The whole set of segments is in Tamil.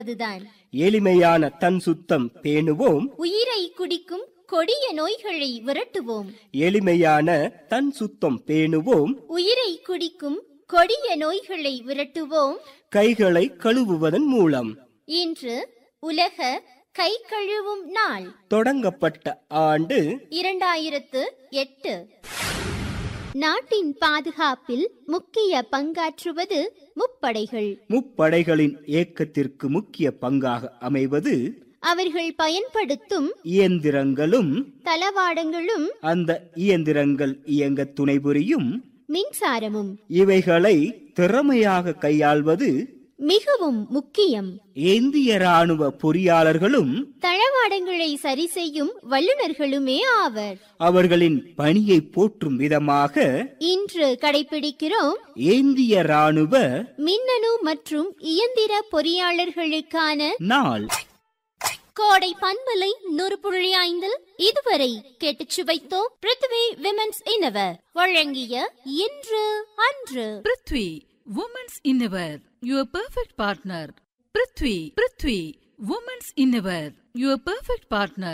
அதுதான் எளிமையான தன் சுத்தம் பேணுவோம் உயிரை குடிக்கும் கொடிய நோய்களை விரட்டுவோம் எளிமையான தன் சுத்தம் பேணுவோம் உயிரை குடிக்கும் கொடிய நோய்களை விரட்டுவோம் கைகளை கழுவுவதன் மூலம் இன்று உலக கை கழுவும் நாள் தொடங்கப்பட்ட ஆண்டு இரண்டாயிரத்து எட்டு நாட்டின் பாதுகாப்பில் முக்கிய பங்காற்றுவது முப்படைகள் முப்படைகளின் இயக்கத்திற்கு முக்கிய பங்காக அமைவது அவர்கள் பயன்படுத்தும் இயந்திரங்களும் தளவாடங்களும் அந்த இயந்திரங்கள் இயங்க துணை புரியும் மின்சாரமும் இவைகளை திறமையாக கையாள்வது மிகவும் முக்கியம் இந்திய ராணுவ பொறியாளர்களும் தளவாடங்களை சரி செய்யும் வல்லுநர்களுமே ஆவர் அவர்களின் பணியை போற்றும் விதமாக இன்று கடைபிடிக்கிறோம் இந்திய ராணுவ மின்னணு மற்றும் இயந்திர பொறியாளர்களுக்கான நாள் கோடை பண்பலை நூறு புள்ளி ஐந்தில் இதுவரை கேட்டுச் சுவைத்தோம் பிருத்வி விமென்ஸ் இன்னவர் வழங்கிய இன்று அன்று prithvi women's innerwear your perfect partner prithvi prithvi women's innerwear your perfect partner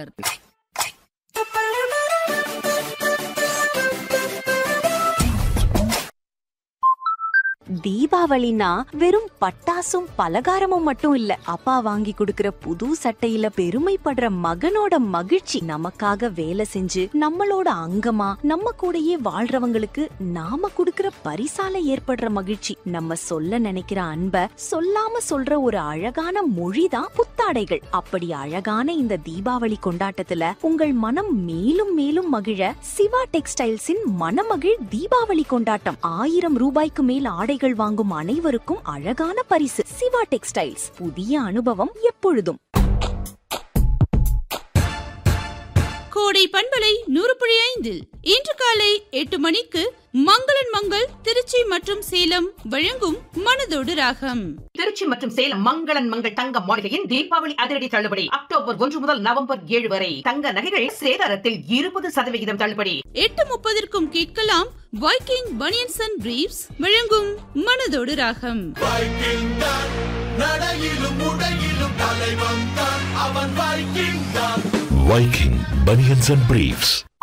தீபாவளினா வெறும் பட்டாசும் பலகாரமும் மட்டும் இல்ல அப்பா வாங்கி கொடுக்கிற புது சட்டையில பெருமைப்படுற மகனோட மகிழ்ச்சி நமக்காக வேலை செஞ்சு நம்மளோட அங்கமா நம்ம கூடயே வாழ்றவங்களுக்கு நாம கொடுக்கிற பரிசால ஏற்படுற மகிழ்ச்சி நம்ம சொல்ல நினைக்கிற அன்ப சொல்லாம சொல்ற ஒரு அழகான மொழிதான் புத்தாடைகள் அப்படி அழகான இந்த தீபாவளி கொண்டாட்டத்துல உங்கள் மனம் மேலும் மேலும் மகிழ சிவா டெக்ஸ்டைல்ஸின் மனமகிழ் தீபாவளி கொண்டாட்டம் ஆயிரம் ரூபாய்க்கு மேல் ஆடைகள் வாங்கும் அனைவருக்கும் அழகான பரிசு சிவா டெக்ஸ்டைல்ஸ் புதிய அனுபவம் எப்பொழுதும் கோடை பண்பலை நூறு புள்ளி ஐந்தில் இன்று காலை எட்டு மணிக்கு மங்களன் மங்கள் திருச்சி மற்றும் சேலம் வழங்கும் மனதோடு ராகம் திருச்சி மற்றும் சேலம் மங்களன் மங்கள் தங்க மாளிகையின் தீபாவளி அதிரடி தள்ளுபடி அக்டோபர் ஒன்று முதல் நவம்பர் ஏழு வரை தங்க நகைகள் சேதாரத்தில் இருபது சதவிகிதம் தள்ளுபடி எட்டு முப்பதற்கும் கேட்கலாம் வைக்கிங் பனியன்ஸ் அண்ட் பிரீவ்ஸ் வழங்கும் மனதோடு ராகம் வைக்கிங் தான் நடையிலும் உடையிலும் தலைவன் தான் அவன் வைக்கிங் தான் Viking Bunions and Briefs.